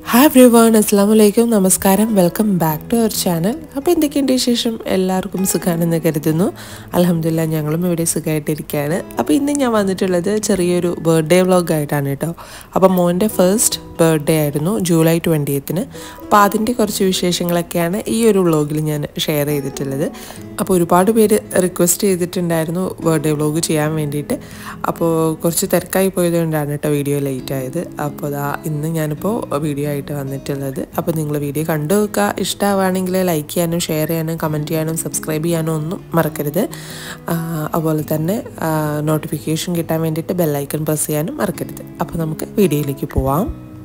hi every one അസ്സാം വലൈക്കും നമസ്കാരം welcome back to our channel അപ്പോൾ എന്തൊക്കെയുണ്ട് വിശേഷം എല്ലാവർക്കും സുഖമാണെന്ന് കരുതുന്നു അലഹമില്ല ഞങ്ങളും ഇവിടെ സുഖമായിട്ടിരിക്കുകയാണ് അപ്പോൾ ഇന്ന് ഞാൻ വന്നിട്ടുള്ളത് ചെറിയൊരു ബർത്ത്ഡേ വ്ളോഗായിട്ടാണ് കേട്ടോ അപ്പോൾ മോൻ്റെ ഫസ്റ്റ് ബർത്ത്ഡേ ആയിരുന്നു ജൂലൈ ട്വൻറ്റിയത്തിന് അപ്പോൾ അതിൻ്റെ കുറച്ച് വിശേഷങ്ങളൊക്കെയാണ് ഈ ഒരു വ്ളോഗിൽ ഞാൻ ഷെയർ ചെയ്തിട്ടുള്ളത് അപ്പോൾ ഒരുപാട് പേര് റിക്വസ്റ്റ് ചെയ്തിട്ടുണ്ടായിരുന്നു ബർത്ത്ഡേ വ്ളോഗ് ചെയ്യാൻ വേണ്ടിയിട്ട് അപ്പോൾ കുറച്ച് തിരക്കായി പോയതുകൊണ്ടാണ് കേട്ടോ വീഡിയോ ലേറ്റ് ആയത് അപ്പോൾ അതാ ഇന്ന് ഞാനിപ്പോൾ വീഡിയോ ആയിട്ട് വന്നിട്ടുള്ളത് അപ്പോൾ നിങ്ങൾ വീഡിയോ കണ്ടു നോക്കുക ഇഷ്ടമാവുകയാണെങ്കിൽ ലൈക്ക് ചെയ്യാനും ഷെയർ ചെയ്യാനും കമൻറ്റ് ചെയ്യാനും സബ്സ്ക്രൈബ് ചെയ്യാനും ഒന്നും മറക്കരുത് ആ, അതുപോലെ തന്നെ നോട്ടിഫിക്കേഷൻ കിട്ടാൻ വേണ്ടിയിട്ട് ബെല്ലൈക്കൺ പ്രസ് ചെയ്യാനും മറക്കരുത് അപ്പോൾ നമുക്ക് വീഡിയോയിലേക്ക് പോവാം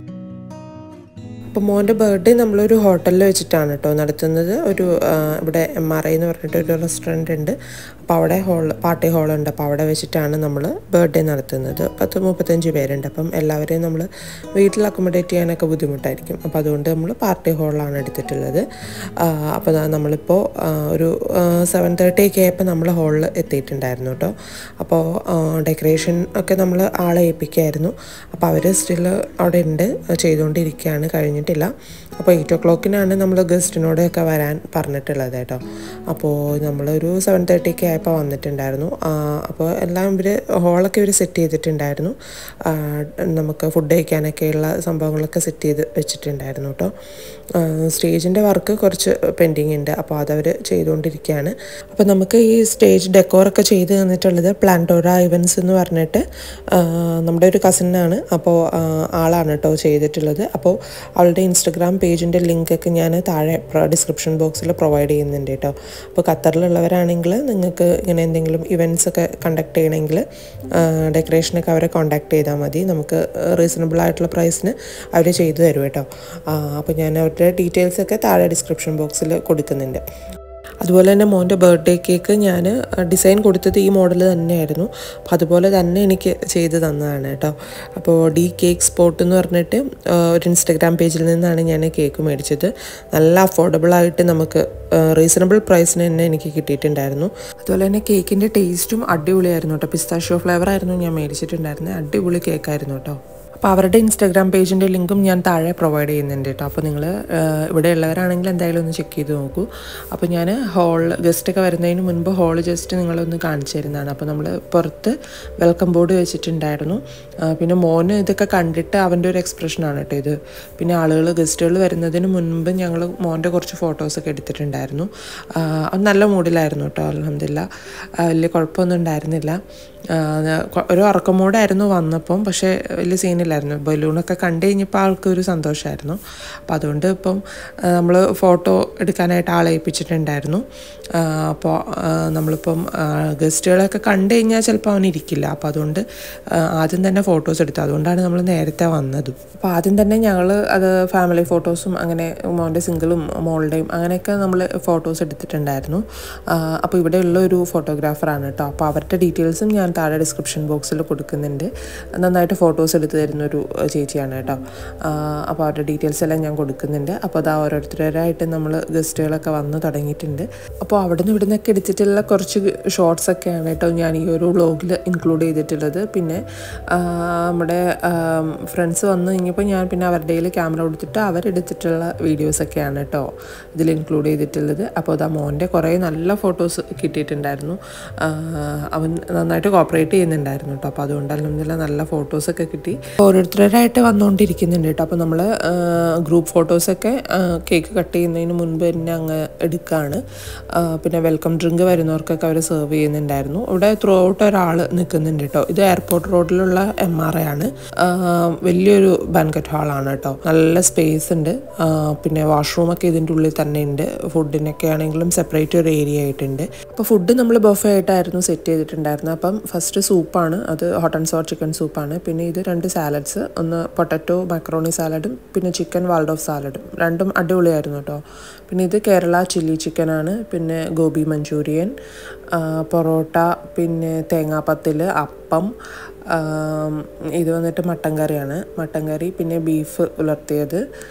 അപ്പോൾ മോൻ്റെ ബർത്ത്ഡേ നമ്മളൊരു ഹോട്ടലിൽ വെച്ചിട്ടാണ് കേട്ടോ നടത്തുന്നത് ഒരു ആ, ഇവിടെ എം ആർ ഐ എന്ന് പറഞ്ഞിട്ട് ഒരു റെസ്റ്റോറൻറ്റ് ഉണ്ട് അപ്പോൾ അവിടെ ഹോൾ പാർട്ടി ഹോളുണ്ട് അപ്പോൾ അവിടെ വെച്ചിട്ടാണ് നമ്മൾ ബർത്ത്ഡേ നടത്തുന്നത് പത്ത് മുപ്പത്തഞ്ച് പേരുണ്ട് അപ്പം എല്ലാവരെയും നമ്മൾ വീട്ടിൽ അക്കോമഡേറ്റ് ചെയ്യാനൊക്കെ ബുദ്ധിമുട്ടായിരിക്കും അപ്പോൾ അതുകൊണ്ട് നമ്മൾ പാർട്ടി ഹോളാണ് എടുത്തിട്ടുള്ളത് ആ, അപ്പോൾ ദാ നമ്മളിപ്പോൾ ആ, ഒരു സെവൻ തേർട്ടി ഒക്കെ ആയപ്പോൾ നമ്മൾ ഹോളിൽ എത്തിയിട്ടുണ്ടായിരുന്നു കേട്ടോ അപ്പോൾ ഡെക്കറേഷൻ ഒക്കെ നമ്മൾ ആളെ ഏൽപ്പിക്കായിരുന്നു അപ്പോൾ അവർ സ്റ്റിൽ അവിടെ ഉണ്ട് ചെയ്തുകൊണ്ടിരിക്കുകയാണ് കഴിഞ്ഞിട്ടില്ല അപ്പോൾ എയ്റ്റ് ഒ ക്ലോക്കിനാണ് നമ്മൾ ഗസ്റ്റിനോടൊക്കെ വരാൻ പറഞ്ഞിട്ടുള്ളത് കേട്ടോ അപ്പോൾ നമ്മളൊരു സെവൻ തേർട്ടി ഒക്കെ ആയപ്പോൾ വന്നിട്ടുണ്ടായിരുന്നു ആ, അപ്പോൾ എല്ലാം ഇവർ ഹോളൊക്കെ ഇവർ സെറ്റ് ചെയ്തിട്ടുണ്ടായിരുന്നു ആ, നമുക്ക് ഫുഡ് കഴിക്കാനൊക്കെയുള്ള സംഭവങ്ങളൊക്കെ സെറ്റ് ചെയ്ത് വെച്ചിട്ടുണ്ടായിരുന്നു കേട്ടോ സ്റ്റേജിൻ്റെ വർക്ക് കുറച്ച് പെൻഡിങ് ഉണ്ട് അപ്പോൾ അതവർ ചെയ്തുകൊണ്ടിരിക്കുകയാണ് അപ്പോൾ നമുക്ക് ഈ സ്റ്റേജ് ഡെക്കോറൊക്കെ ചെയ്ത് തന്നിട്ടുള്ളത് പ്ലാന്റോറ ഇവൻസ് എന്ന് പറഞ്ഞിട്ട് ആ, നമ്മുടെ ഒരു കസിനാണ് അപ്പോൾ ആ, ആളാണ് കേട്ടോ ചെയ്തിട്ടുള്ളത് അപ്പോൾ അവളുടെ ഇൻസ്റ്റഗ്രാം പേജിൻ്റെ ലിങ്കൊക്കെ ഞാൻ താഴെ ഡിസ്ക്രിപ്ഷൻ ബോക്സിൽ പ്രൊവൈഡ് ചെയ്യുന്നുണ്ട് കേട്ടോ അപ്പോൾ ഖത്തറിലുള്ളവരാണെങ്കിൽ നിങ്ങൾക്ക് ഇങ്ങനെ എന്തെങ്കിലും ഇവൻറ്റ്സ് ഒക്കെ കണ്ടക്ട് ചെയ്യണമെങ്കിൽ ഡെക്കറേഷനൊക്കെ അവരെ കോൺടാക്ട് ചെയ്താൽ മതി നമുക്ക് റീസണബിൾ ആയിട്ടുള്ള പ്രൈസിന് അവർ ചെയ്തു തരും കേട്ടോ അപ്പോൾ ഞാൻ അവരുടെ ഡീറ്റെയിൽസ് ഒക്കെ താഴെ ഡിസ്ക്രിപ്ഷൻ ബോക്സിൽ കൊടുക്കുന്നുണ്ട് അതുപോലെ തന്നെ മോൻ്റെ ബർത്ത്ഡേ കേക്ക് ഞാൻ ഡിസൈൻ കൊടുത്തത് ഈ മോഡൽ തന്നെയായിരുന്നു അപ്പോൾ അതുപോലെ തന്നെ എനിക്ക് ചെയ്ത് തന്നതാണ് കേട്ടോ അപ്പോൾ ഡി കേക്ക് സ്പോട്ട് എന്ന് പറഞ്ഞിട്ട് ആ, ഒരു ഇൻസ്റ്റഗ്രാം പേജിൽ നിന്നാണ് ഞാൻ കേക്ക് മേടിച്ചത് നല്ല അഫോർഡബിൾ ആയിട്ട് നമുക്ക് റീസണബിൾ പ്രൈസിന് തന്നെ എനിക്ക് കിട്ടിയിട്ടുണ്ടായിരുന്നു അതുപോലെ തന്നെ കേക്കിൻ്റെ ടേസ്റ്റും അടിപൊളിയായിരുന്നു കേട്ടോ പിസ്താഷ്യോ ഫ്ലേവർ ആയിരുന്നു ഞാൻ മേടിച്ചിട്ടുണ്ടായിരുന്നത് അടിപൊളി കേക്കായിരുന്നു കേട്ടോ അപ്പോൾ അവരുടെ ഇൻസ്റ്റാഗ്രാം പേജിൻ്റെ ലിങ്കും ഞാൻ താഴെ പ്രൊവൈഡ് ചെയ്യുന്നുണ്ട് കേട്ടോ അപ്പോൾ നിങ്ങൾ ഇവിടെ ഉള്ളവരാണെങ്കിൽ എന്തായാലും ഒന്ന് ചെക്ക് ചെയ്ത് നോക്കൂ അപ്പോൾ ഞാൻ ഹോൾ ഗസ്റ്റൊക്കെ വരുന്നതിന് മുൻപ് ഹോൾ ജസ്റ്റ് നിങ്ങളൊന്ന് കാണിച്ചു തരുന്നതാണ് അപ്പോൾ നമ്മൾ പുറത്ത് വെൽക്കം ബോർഡ് വെച്ചിട്ടുണ്ടായിരുന്നു ആ, പിന്നെ മോന് ഇതൊക്കെ കണ്ടിട്ട് അവൻ്റെ ഒരു എക്സ്പ്രഷനാണ് കേട്ടോ ഇത് പിന്നെ ആളുകൾ ഗസ്റ്റുകൾ വരുന്നതിന് മുൻപ് ഞങ്ങൾ മോൻ്റെ കുറച്ച് ഫോട്ടോസൊക്കെ എടുത്തിട്ടുണ്ടായിരുന്നു ആ, അവൻ നല്ല മൂഡിലായിരുന്നു കേട്ടോ അലഹമില്ല വലിയ കുഴപ്പമൊന്നും ഉണ്ടായിരുന്നില്ല ആ, കൊ- ഒരു ഉറക്കമൂടായിരുന്നു വന്നപ്പം പക്ഷേ വലിയ സീനില്ലായിരുന്നു ബലൂണൊക്കെ കണ്ടു കഴിഞ്ഞപ്പോൾ ആൾക്ക് ഒരു സന്തോഷമായിരുന്നു അപ്പോൾ അതുകൊണ്ട് ഇപ്പം നമ്മൾ ഫോട്ടോ എടുക്കാനായിട്ട് ആളെ ഏൽപ്പിച്ചിട്ടുണ്ടായിരുന്നു ആ, അപ്പോൾ ആ, നമ്മളിപ്പം ആ, ഗസ്റ്റുകളൊക്കെ കണ്ടു കഴിഞ്ഞാൽ ചിലപ്പോൾ അവൻ ഇരിക്കില്ല അപ്പോൾ അതുകൊണ്ട് ആ, ആദ്യം തന്നെ ഫോട്ടോസ് എടുത്തു അതുകൊണ്ടാണ് നമ്മൾ നേരത്തെ വന്നത് അപ്പോൾ ആദ്യം തന്നെ ഞങ്ങൾ അത് ഫാമിലി ഫോട്ടോസും അങ്ങനെ മോൻ്റെ സിംഗിളും മോളുടെയും അങ്ങനെയൊക്കെ നമ്മൾ ഫോട്ടോസ് എടുത്തിട്ടുണ്ടായിരുന്നു ആ, അപ്പോൾ ഇവിടെയുള്ള ഒരു ഫോട്ടോഗ്രാഫറാണ് കേട്ടോ അപ്പോൾ അവരുടെ ഡീറ്റെയിൽസും ഞാൻ താഴെ ഡിസ്ക്രിപ്ഷൻ ബോക്സിൽ കൊടുക്കുന്നുണ്ട് നന്നായിട്ട് ഫോട്ടോസ് എടുത്ത് തരുന്നൊരു ചേച്ചിയാണ് കേട്ടോ ആ, അപ്പോൾ അവരുടെ ഡീറ്റെയിൽസ് എല്ലാം ഞാൻ കൊടുക്കുന്നുണ്ട് അപ്പോൾ അത് ഓരോരുത്തരായിട്ട് നമ്മൾ ഗസ്റ്റുകളൊക്കെ വന്ന് തുടങ്ങിയിട്ടുണ്ട് അപ്പോൾ അവിടെ നിന്ന് ഇവിടെ നിന്നൊക്കെ എടുത്തിട്ടുള്ള കുറച്ച് ഷോർട്സ് ഒക്കെയാണ് കേട്ടോ ഞാൻ ഈ ഒരു വ്ളോഗിൽ ഇൻക്ലൂഡ് ചെയ്തിട്ടുള്ളത് പിന്നെ ആ, നമ്മുടെ ഫ്രണ്ട്സ് വന്നു കഴിഞ്ഞപ്പോൾ ഞാൻ പിന്നെ അവരുടെ കയ്യിൽ ക്യാമറ കൊടുത്തിട്ട് അവരെടുത്തിട്ടുള്ള വീഡിയോസൊക്കെയാണ് കേട്ടോ ഇതിൽ ഇൻക്ലൂഡ് ചെയ്തിട്ടുള്ളത് അപ്പോൾ അതാ മോൻ്റെ കുറേ നല്ല ഫോട്ടോസ് കിട്ടിയിട്ടുണ്ടായിരുന്നു ആ, അവൻ നന്നായിട്ട് കോപ്പറേറ്റ് ചെയ്യുന്നുണ്ടായിരുന്നു കേട്ടോ അപ്പോൾ അതുകൊണ്ട് അല്ലെന്നില്ല നല്ല ഫോട്ടോസൊക്കെ കിട്ടി ഓരോരുത്തരായിട്ട് വന്നുകൊണ്ടിരിക്കുന്നുണ്ട് കേട്ടോ അപ്പോൾ നമ്മൾ ഗ്രൂപ്പ് ഫോട്ടോസൊക്കെ കേക്ക് കട്ട് ചെയ്യുന്നതിന് മുൻപ് തന്നെ അങ്ങ് എടുക്കുകയാണ് ആ, പിന്നെ വെൽക്കം ഡ്രിങ്ക് വരുന്നവർക്കൊക്കെ അവർ സെർവ് ചെയ്യുന്നുണ്ടായിരുന്നു ഇവിടെ ത്രൂ ഔട്ട് ഒരാൾ നിൽക്കുന്നുണ്ട് കേട്ടോ ഇത് എയർപോർട്ട് റോഡിലുള്ള എം ആർ ഐ ആണ് ആ, വലിയൊരു ബാൻക്കറ്റ് ഹാളാണ് കേട്ടോ നല്ല സ്പേസ് ഉണ്ട് ആ, പിന്നെ വാഷ്റൂമൊക്കെ ഇതിൻ്റെ ഉള്ളിൽ തന്നെ ഉണ്ട് ഫുഡിനൊക്കെ ആണെങ്കിലും സെപ്പറേറ്റ് ഒരു ഏരിയ ആയിട്ടുണ്ട് അപ്പോൾ ഫുഡ് നമ്മൾ ബഫേ ആയിട്ടായിരുന്നു സെറ്റ് ചെയ്തിട്ടുണ്ടായിരുന്നത് അപ്പം ഫസ്റ്റ് സൂപ്പാണ് അത് ഹോട്ട് ആൻഡ് സോർ ചിക്കൻ സൂപ്പാണ് പിന്നെ ഇത് രണ്ട് സാലഡ്സ് ഒന്ന് പൊട്ടറ്റോ മക്രോണി സാലഡും പിന്നെ ചിക്കൻ വാൾഡ് ഓഫ് സാലഡും രണ്ടും അടിപൊളിയായിരുന്നു കേട്ടോ പിന്നെ ഇത് കേരള ചില്ലി ചിക്കനാണ് പിന്നെ ഗോബി മഞ്ചൂരിയൻ ആ, പൊറോട്ട പിന്നെ തേങ്ങാപ്പത്തിൽ അപ്പം ആം, ഇത് വന്നിട്ട് മട്ടൻ കറിയാണ് മട്ടൻ കറി പിന്നെ ബീഫ് ഉലർത്തിയത്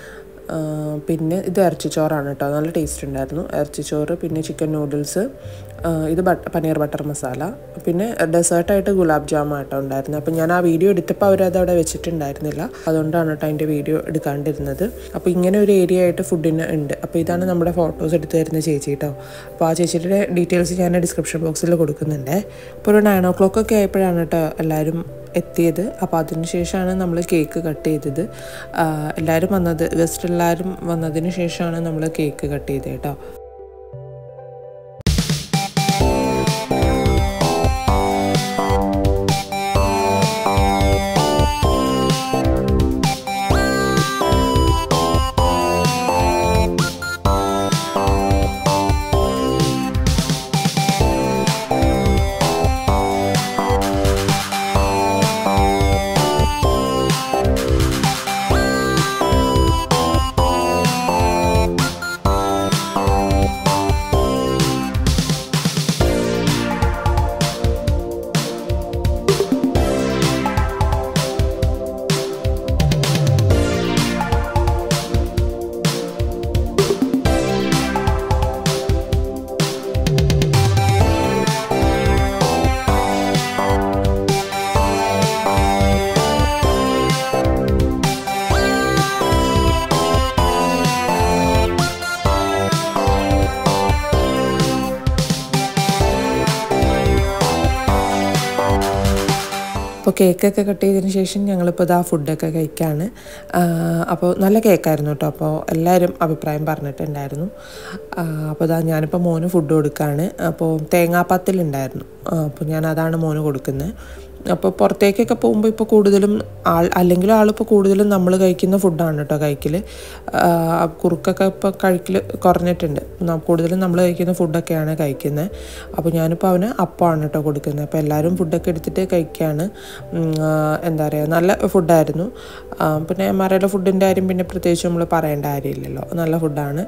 ആ, പിന്നെ ഇത് ഇറച്ചിച്ചോറാണ് കേട്ടോ നല്ല ടേസ്റ്റ് ഉണ്ടായിരുന്നു ഇറച്ചിച്ചോറ് പിന്നെ ചിക്കൻ നൂഡിൽസ് ആ, ഇത് ബട്ട് പനീർ ബട്ടർ മസാല പിന്നെ ഡെസേർട്ടായിട്ട് ഗുലാബ് ജാം ആട്ടോ ഉണ്ടായിരുന്നു അപ്പം ഞാൻ ആ വീഡിയോ എടുത്തപ്പോൾ അവരത് അവിടെ വെച്ചിട്ടുണ്ടായിരുന്നില്ല അതുകൊണ്ടാണ് കേട്ടോ അതിൻ്റെ വീഡിയോ എടുക്കാണ്ടിരുന്നത് അപ്പോൾ ഇങ്ങനെ ഒരു ഏരിയ ആയിട്ട് ഫുഡിന് ഉണ്ട് അപ്പോൾ ഇതാണ് നമ്മുടെ ഫോട്ടോസ് എടുത്ത് തരുന്ന ചേച്ചി കേട്ടോ അപ്പോൾ ആ ചേച്ചിയുടെ ഡീറ്റെയിൽസ് ഞാൻ ഡിസ്ക്രിപ്ഷൻ ബോക്സിൽ കൊടുക്കുന്നുണ്ട് അപ്പോൾ ഒരു നയൻ ഓ ക്ലോക്ക് ഒക്കെ ആയപ്പോഴാണ് കേട്ടോ എല്ലാവരും എത്തിയത് അപ്പോൾ അതിന് ശേഷമാണ് നമ്മൾ കേക്ക് കട്ട് ചെയ്തത് ആ, എല്ലാവരും വന്നത് ഗസ്റ്റ് എല്ലാവരും വന്നതിന് ശേഷമാണ് നമ്മൾ കേക്ക് കട്ട് ചെയ്തത് കേട്ടോ അപ്പോൾ കേക്കൊക്കെ കട്ട് ചെയ്തതിന് ശേഷം ഞങ്ങളിപ്പോൾ ഇതാ ഫുഡൊക്കെ കഴിക്കുകയാണ് അപ്പോൾ നല്ല കേക്കായിരുന്നു കേട്ടോ അപ്പോൾ എല്ലാവരും അഭിപ്രായം പറഞ്ഞിട്ടുണ്ടായിരുന്നു ആ, അപ്പോൾ ഇതാ ഞാനിപ്പോൾ മോന് ഫുഡ് കൊടുക്കുകയാണ് അപ്പോൾ തേങ്ങാപ്പത്തിലുണ്ടായിരുന്നു ആ, അപ്പോൾ ഞാൻ അതാണ് മോന് കൊടുക്കുന്നത് അപ്പോൾ പുറത്തേക്കൊക്കെ പോകുമ്പോൾ ഇപ്പോൾ കൂടുതലും ആൾ അല്ലെങ്കിൽ ആളിപ്പോൾ കൂടുതലും നമ്മൾ കഴിക്കുന്ന ഫുഡാണ് കേട്ടോ കഴിക്കൽ കുറുക്കൊക്കെ ഇപ്പോൾ കഴിക്കൽ കുറഞ്ഞിട്ടുണ്ട് ന- കൂടുതലും നമ്മൾ കഴിക്കുന്ന ഫുഡൊക്കെയാണ് കഴിക്കുന്നത് അപ്പോൾ ഞാനിപ്പോൾ അവന് അപ്പമാണ് കേട്ടോ കൊടുക്കുന്നത് അപ്പോൾ എല്ലാവരും ഫുഡൊക്കെ എടുത്തിട്ട് കഴിക്കുകയാണ് ഉം, ആ, എന്താ പറയുക നല്ല ഫുഡായിരുന്നു ആ, പിന്നെ മറയുടെ ഫുഡിൻ്റെ കാര്യം പിന്നെ പ്രത്യേകിച്ച് നമ്മൾ പറയേണ്ട കാര്യമില്ലല്ലോ നല്ല ഫുഡാണ്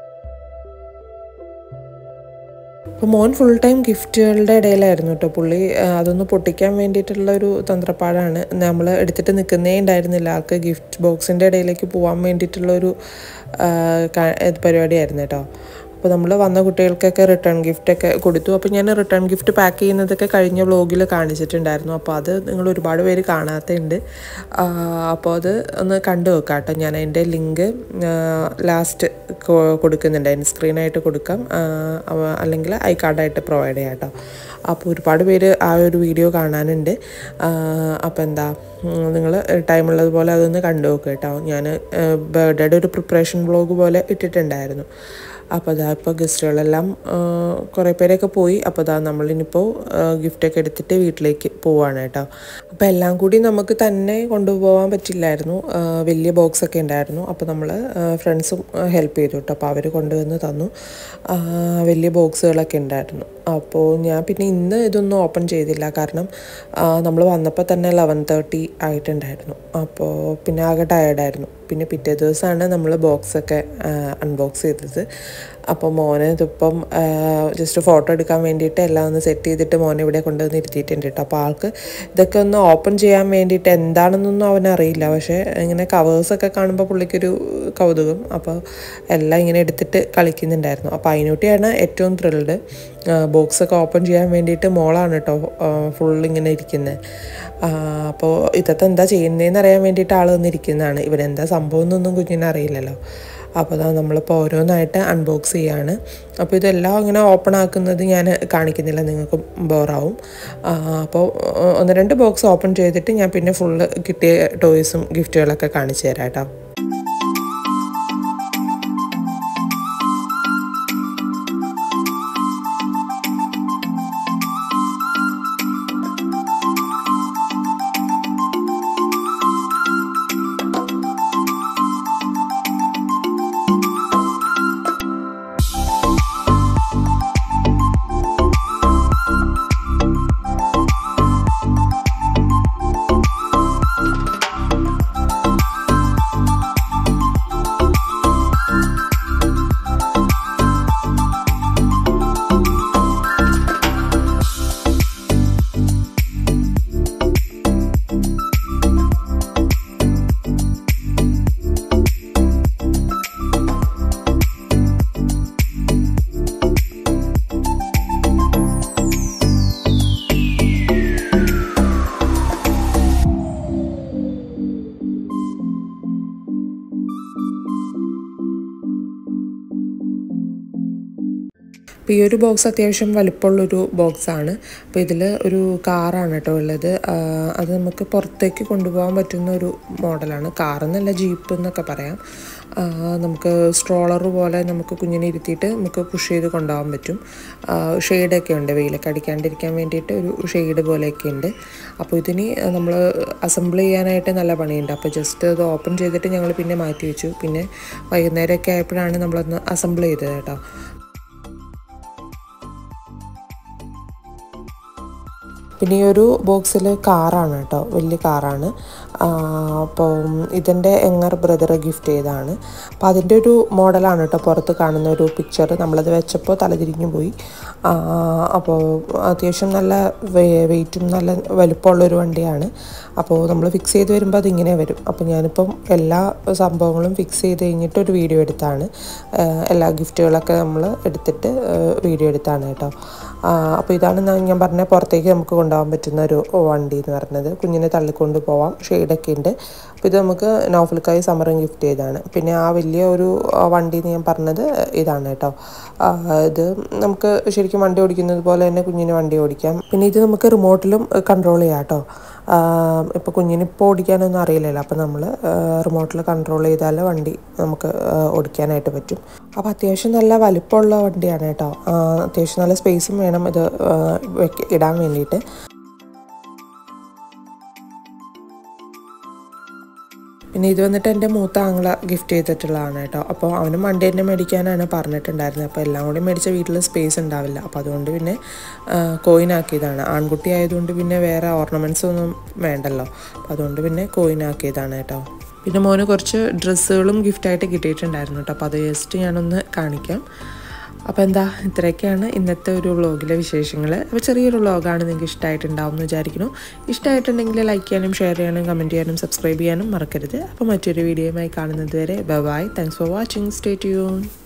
അപ്പോൾ മോൻ ഫുൾ ടൈം ഗിഫ്റ്റുകളുടെ ഇടയിലായിരുന്നു കേട്ടോ പുള്ളി ആ, അതൊന്ന് പൊട്ടിക്കാൻ വേണ്ടിയിട്ടുള്ള ഒരു തന്ത്രപ്പാടാണ് നമ്മൾ എടുത്തിട്ട് നിൽക്കുന്നേ ഉണ്ടായിരുന്നില്ല ആൾക്ക് ഗിഫ്റ്റ് ബോക്സിൻ്റെ ഇടയിലേക്ക് പോകാൻ വേണ്ടിയിട്ടുള്ള ഒരു ആ, ക- ഇത് പരിപാടിയായിരുന്നു കേട്ടോ അപ്പോൾ നമ്മൾ വന്ന കുട്ടികൾക്കൊക്കെ റിട്ടേൺ ഗിഫ്റ്റൊക്കെ കൊടുത്തു അപ്പോൾ ഞാൻ റിട്ടേൺ ഗിഫ്റ്റ് പാക്ക് ചെയ്യുന്നതൊക്കെ കഴിഞ്ഞ വ്ലോഗിൽ കാണിച്ചിട്ടുണ്ടായിരുന്നു അപ്പോൾ അത് നിങ്ങൾ ഒരുപാട് പേര് കാണാത്തുണ്ട് അപ്പോൾ അത് ഒന്ന് കണ്ടു നോക്കാം കേട്ടോ ഞാൻ അതിൻ്റെ ലിങ്ക് ലാസ്റ്റ് കൊടുക്കുന്നുണ്ട് അതിന് സ്ക്രീനായിട്ട് കൊടുക്കാം ആ, അവ- അല്ലെങ്കിൽ ഐ കാർഡായിട്ട് പ്രൊവൈഡ് ചെയ്യാം കേട്ടോ അപ്പോൾ ഒരുപാട് പേര് ആ ഒരു വീഡിയോ കാണാനുണ്ട് അപ്പോൾ എന്താ നിങ്ങൾ ടൈമുള്ളതുപോലെ അതൊന്ന് കണ്ടു നോക്കുക കേട്ടോ ഞാൻ ബർത്ത്ഡേയുടെ ഒരു പ്രിപ്പറേഷൻ വ്ലോഗ് പോലെ ഇട്ടിട്ടുണ്ടായിരുന്നു അപ്പോൾ അതാ ഇപ്പോൾ ഗസ്റ്റുകളെല്ലാം കുറേ പേരൊക്കെ പോയി അപ്പോൾ അതാ നമ്മളിനിപ്പോൾ ഗിഫ്റ്റൊക്കെ എടുത്തിട്ട് വീട്ടിലേക്ക് പോവാണ് കേട്ടോ അപ്പോൾ എല്ലാം കൂടി നമുക്ക് തന്നെ കൊണ്ടുപോകാൻ പറ്റില്ലായിരുന്നു ആ, വലിയ ബോക്സ് ഒക്കെ ഉണ്ടായിരുന്നു അപ്പോൾ നമ്മൾ ഫ്രണ്ട്സും ഹെൽപ്പ് ചെയ്തു കേട്ടോ അപ്പോൾ അവർ കൊണ്ടുവന്ന് തന്നു ആ, വലിയ ബോക്സുകളൊക്കെ ഉണ്ടായിരുന്നു അപ്പോൾ ഞാൻ പിന്നെ ഇന്ന് ഇതൊന്നും ഓപ്പൺ ചെയ്തില്ല കാരണം നമ്മൾ വന്നപ്പോൾ തന്നെ ലെവൻ തേർട്ടി ആയിട്ടുണ്ടായിരുന്നു അപ്പോൾ പിന്നെ ആകെ ടയേർഡായിരുന്നു പിന്നെ പിറ്റേ ദിവസമാണ് നമ്മൾ ബോക്സൊക്കെ അൺബോക്സ് ചെയ്തത് അപ്പോൾ മോനെ ഇതിപ്പം ജസ്റ്റ് ഫോട്ടോ എടുക്കാൻ വേണ്ടിയിട്ട് എല്ലാം ഒന്ന് സെറ്റ് ചെയ്തിട്ട് മോനെ ഇവിടെ കൊണ്ടുവന്ന് ഇരുത്തിയിട്ടുണ്ട് കേട്ടോ അപ്പോൾ ആൾക്ക് ഇതൊക്കെ ഒന്ന് ഓപ്പൺ ചെയ്യാൻ വേണ്ടിയിട്ട് എന്താണെന്നൊന്നും അവനറിയില്ല പക്ഷേ ഇങ്ങനെ കവേഴ്സൊക്കെ കാണുമ്പോൾ പുള്ളിക്കൊരു കൗതുകം അപ്പോൾ എല്ലാം ഇങ്ങനെ എടുത്തിട്ട് കളിക്കുന്നുണ്ടായിരുന്നു അപ്പോൾ അതിനൂട്ടിയാണ് ഏറ്റവും ത്രില്ഡ് ബോക്സൊക്കെ ഓപ്പൺ ചെയ്യാൻ വേണ്ടിയിട്ട് മോളാണ് കേട്ടോ ഫുൾ ഇങ്ങനെ ഇരിക്കുന്നത് അപ്പോൾ ഇതത്തെ എന്താ ചെയ്യുന്നതെന്ന് അറിയാൻ വേണ്ടിയിട്ട് ആൾ വന്നിരിക്കുന്നതാണ് ഇവരെന്താ സംഭവം എന്നൊന്നും കുഞ്ഞിനെ അറിയില്ലല്ലോ അപ്പോൾ അതാ നമ്മളിപ്പോൾ ഓരോന്നായിട്ട് അൺബോക്സ് ചെയ്യാണ് അപ്പോൾ ഇതെല്ലാം ഇങ്ങനെ ഓപ്പൺ ആക്കുന്നത് ഞാൻ കാണിക്കുന്നില്ല നിങ്ങൾക്ക് ബോറാവും അപ്പോൾ ഒന്ന് രണ്ട് ബോക്സ് ഓപ്പൺ ചെയ്തിട്ട് ഞാൻ പിന്നെ ഫുള്ള് കിട്ടിയ ടോയ്സും ഗിഫ്റ്റുകളൊക്കെ കാണിച്ചു തരാം കേട്ടോ അപ്പോൾ ഈ ഒരു ബോക്സ് അത്യാവശ്യം വലിപ്പമുള്ളൊരു ബോക്സാണ് അപ്പോൾ ഇതിൽ ഒരു കാറാണ് കേട്ടോ ഉള്ളത് ആ, അത് നമുക്ക് പുറത്തേക്ക് കൊണ്ടുപോകാൻ പറ്റുന്ന ഒരു മോഡലാണ് കാറെന്നല്ല ജീപ്പ് എന്നൊക്കെ പറയാം ആ, നമുക്ക് സ്ട്രോളർ പോലെ നമുക്ക് കുഞ്ഞിനെ ഇരുത്തിയിട്ട് നമുക്ക് പുഷ് ചെയ്ത് കൊണ്ടുപോകാൻ പറ്റും ഷെയ്ഡൊക്കെ ഉണ്ട് വെയിലൊക്കെ അടിക്കാണ്ടിരിക്കാൻ വേണ്ടിയിട്ട് ഒരു ഷെയ്ഡ് പോലെയൊക്കെ ഉണ്ട് അപ്പോൾ ഇതിന് നമ്മൾ അസംബിൾ ചെയ്യാനായിട്ട് നല്ല പണിയുണ്ട് അപ്പോൾ ജസ്റ്റ് അത് ഓപ്പൺ ചെയ്തിട്ട് ഞങ്ങൾ പിന്നെ മാറ്റി വെച്ചു പിന്നെ വൈകുന്നേരമൊക്കെ ആയപ്പോഴാണ് നമ്മളൊന്ന് അസംബിൾ ചെയ്തത് കേട്ടോ പിന്നെ ഈ ഒരു ബോക്സിൽ കാറാണ് കേട്ടോ വലിയ കാറാണ് അപ്പോൾ ഇതിൻ്റെ എങ്ങർ ബ്രദർ ഗിഫ്റ്റ് ചെയ്തതാണ് അപ്പോൾ അതിൻ്റെ ഒരു മോഡലാണ് കേട്ടോ പുറത്ത് കാണുന്ന ഒരു പിക്ചർ നമ്മളത് വെച്ചപ്പോൾ തലതിരിഞ്ഞു പോയി ആ, അപ്പോൾ അത്യാവശ്യം നല്ല വെയിറ്റും നല്ല വലുപ്പമുള്ളൊരു വണ്ടിയാണ് അപ്പോൾ നമ്മൾ ഫിക്സ് ചെയ്ത് വരുമ്പോൾ അതിങ്ങനെ വരും അപ്പോൾ ഞാനിപ്പം എല്ലാ സംഭവങ്ങളും ഫിക്സ് ചെയ്ത് കഴിഞ്ഞിട്ട് ഒരു വീഡിയോ എടുത്താണ് ആ, എല്ലാ ഗിഫ്റ്റുകളൊക്കെ നമ്മൾ എടുത്തിട്ട് വീഡിയോ എടുത്താണ് കേട്ടോ ആ, അപ്പോൾ ഇതാണ് ഞാൻ ഞാൻ പറഞ്ഞ പുറത്തേക്ക് നമുക്ക് കൊണ്ടുപോകാൻ പറ്റുന്ന ഒരു വണ്ടി എന്ന് പറയുന്നത് കുഞ്ഞിനെ തള്ളിക്കൊണ്ട് പോവാം ഷെയ്ഡൊക്കെ ഉണ്ട് അപ്പോൾ ഇത് നമുക്ക് നോഫൽക്കായി സമ്മറും ഗിഫ്റ്റ് ചെയ്തതാണ് പിന്നെ ആ വലിയ ഒരു ആ, വണ്ടി എന്ന് ഞാൻ പറഞ്ഞത് ഇതാണ് കേട്ടോ ആ, ഇത് നമുക്ക് ശരിക്കും വണ്ടി ഓടിക്കുന്നത് പോലെ തന്നെ കുഞ്ഞിന് വണ്ടി ഓടിക്കാം പിന്നെ ഇത് നമുക്ക് റിമോട്ടിലും കൺട്രോൾ ചെയ്യാം കേട്ടോ ഇപ്പോൾ കുഞ്ഞിന് ഇപ്പോൾ ഓടിക്കാനൊന്നും അറിയില്ലല്ലോ അപ്പോൾ നമ്മൾ റിമോട്ടിൽ കൺട്രോൾ ചെയ്താൽ വണ്ടി നമുക്ക് ആ, ഓടിക്കാനായിട്ട് പറ്റും അപ്പോൾ അത്യാവശ്യം നല്ല വലിപ്പമുള്ള വണ്ടിയാണ് കേട്ടോ ആ, അത്യാവശ്യം നല്ല സ്പേസും വേണം ഇത് ആ, വെക്ക- ഇടാൻ വേണ്ടിയിട്ട് പിന്നെ ഇത് വന്നിട്ട് എൻ്റെ മൂത്ത ആങ്ങള ഗിഫ്റ്റ് ചെയ്തിട്ടുള്ളതാണ് കേട്ടോ അപ്പോൾ അവനും വണ്ടി തന്നെ മേടിക്കാനാണ് പറഞ്ഞിട്ടുണ്ടായിരുന്നത് അപ്പോൾ എല്ലാം കൂടി മേടിച്ച വീട്ടിൽ സ്പേസ് ഉണ്ടാവില്ല അപ്പോൾ അതുകൊണ്ട് പിന്നെ കോയിൻ ആക്കിയതാണ് ആൺകുട്ടി ആയതുകൊണ്ട് പിന്നെ വേറെ ഓർണമെൻറ്റ്സ് ഒന്നും വേണ്ടല്ലോ അപ്പോൾ അതുകൊണ്ട് പിന്നെ കോയിൻ ആക്കിയതാണ് കേട്ടോ പിന്നെ മോന് കുറച്ച് ഡ്രസ്സുകളും ഗിഫ്റ്റായിട്ട് കിട്ടിയിട്ടുണ്ടായിരുന്നു കേട്ടോ അപ്പോൾ അത് ജസ്റ്റ് ഞാനൊന്ന് കാണിക്കാം അപ്പോൾ എന്താ ഇത്രയൊക്കെയാണ് ഇന്നത്തെ ഒരു വ്ളോഗിലെ വിശേഷങ്ങൾ അപ്പോൾ ചെറിയൊരു വ്ളോഗാണ് നിങ്ങൾക്ക് ഇഷ്ടമായിട്ടുണ്ടാവും എന്ന് വിചാരിക്കുന്നു ഇഷ്ടമായിട്ടുണ്ടെങ്കിൽ ലൈക്ക് ചെയ്യാനും ഷെയർ ചെയ്യാനും കമൻറ്റ് ചെയ്യാനും സബ്സ്ക്രൈബ് ചെയ്യാനും മറക്കരുത് അപ്പോൾ മറ്റൊരു വീഡിയോയുമായി കാണുന്നത് വരെ bye thanks for watching stay tune